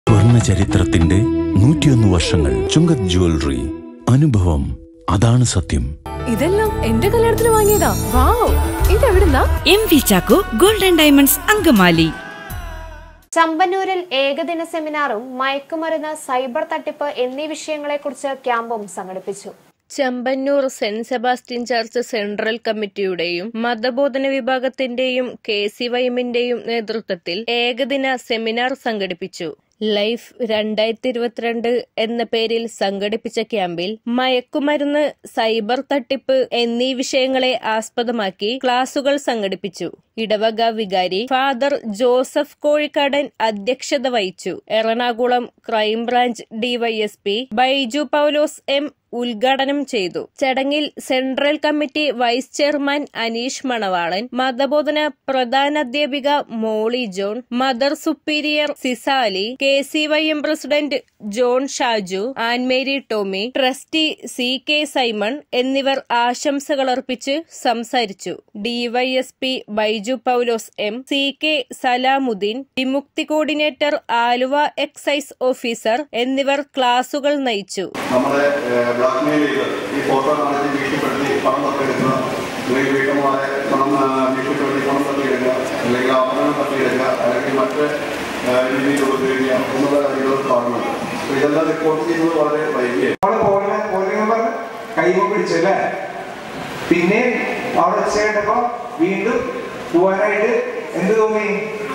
സ്വർണ്ണ ചരിത്രത്തിന്റെ നൂറ്റിയൊന്ന് വർഷങ്ങൾ ചുങ്കത് ജ്വല്ലറി അനുഭവം അതാണ് സത്യം ഇതെല്ലാം എന്റെ കല്യാണത്തിന് വാങ്ങിയതാ വാവ് ഇതെവിടുന്നാ M V Chacko golden diamonds Angamaly ചമ്പന്നൂരിൽ ഏകദിന സെമിനാറും മയക്കുമരുന്ന് സൈബർ തട്ടിപ്പ് എന്നീ വിഷയങ്ങളെക്കുറിച്ച് ക്യാമ്പും സംഘടിപ്പിച്ചു Chembannoor Saint Sebastian church central കമ്മിറ്റിയുടെയും മതബോധന വിഭാഗത്തിന്റെയും കെ സി വൈഎമ്മിന്റെയും നേതൃത്വത്തിൽ ഏകദിന സെമിനാർ സംഘടിപ്പിച്ചു ലൈഫ് രണ്ടായിരത്തി ഇരുപത്തിരണ്ട് എന്ന പേരിൽ സംഘടിപ്പിച്ച ക്യാമ്പിൽ മയക്കുമരുന്ന് സൈബർ തട്ടിപ്പ് എന്നീ വിഷയങ്ങളെ ആസ്പദമാക്കി ക്ലാസുകൾ സംഘടിപ്പിച്ചു ഇടവക വികാരി ഫാദർ ജോസഫ് കോഴിക്കാടൻ അധ്യക്ഷത വഹിച്ചു Ernakulam crime branch DYSP Baiju Paulose M ഉദ്ഘാടനം ചെയ്തു ചടങ്ങിൽ central committee vice chairman Aneesh Manavalan മതബോധന പ്രധാനാധ്യാപിക Molly John mother superior Sisali K C Y M president John Shaju Ann Mary Tommy trustee C K Simon എന്നിവർ ആശംസകൾ അർപ്പിച്ച് സംസാരിച്ചു DYSP Baiju Paulose M C K Salamuddeen Vimukthi coordinator Aluva excise officer എന്നിവർ ക്ലാസുകൾ നയിച്ചു നമ്മളെ ബ്ലാക്ക്മെയിൽ ചെയ്ത് ഈ ഫോട്ടോ കാണിച്ച് ഭീഷണിപ്പെടുത്തി പണം തട്ടിയെടുക്കുക അല്ലെങ്കിൽ വീട്ടമ്മമാരെ പണം ആ, ഭീഷണിപ്പെടുത്തി പണം തട്ടിയെടുക്കുക അല്ലെങ്കിൽ ആഭരണം തട്ടിയെടുക്കുക അല്ലെങ്കിൽ മറ്റ് ആ, രീതിയിൽ ഉപദ്രവിക്കുക എന്നുള്ള കാര്യങ്ങൾ കാണുന്നുണ്ട് അപ്പോൾ ഇതെല്ലാം റിപ്പോർട്ട് ചെയ്യുന്നത് വളരെ വൈകിയായി നമ്മള് പോളിംഗ് പോളിംഗ് നമ്പർ കൈമ പിടിച്ചല്ലേ പിന്നെ അവിടെ വെച്ച് കേട്ടപ്പോ വീണ്ടും പോവാനായിട്ട് എന്ത് തോന്നി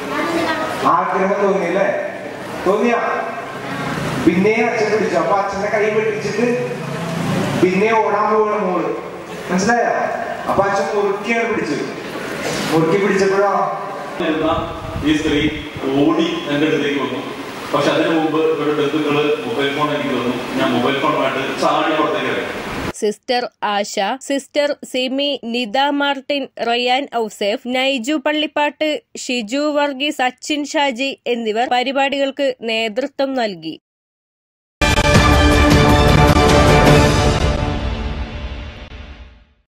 ആഗ്രഹം തോന്നി അല്ലേ തോന്നിയ പിന്നെ അച്ഛൻ പിടിച്ചു അപ്പൊ അച്ഛന്റെ കൈ പിടിച്ചിട്ട് പിന്നെ ഓടാൻ പോവാണ് മോള് മനസ്സിലായോ അപ്പൊ അച്ഛൻ മുറുക്കിയാണ് പിടിച്ചത് മുറുക്കി പിടിച്ചപ്പോഴോ എന്ന ഈ സ്ത്രീ ഓടി എൻ്റെ അടുത്തേക്ക് വന്നു പക്ഷെ അതിനു മുമ്പ് ഒരു ബന്ധുക്കള് മൊബൈൽ ഫോൺ എനിക്ക് തന്നു ഞാൻ മൊബൈൽ ഫോണുമായിട്ട് ചാടി പുറത്തേക്ക് ഇറങ്ങി sister Asha sister Simi Nitha Martin Ryan Ouseph Naiju Pallippattu Shiju Varghese Sachin Shaji എന്നിവർ പരിപാടികൾക്ക് നേതൃത്വം നൽകി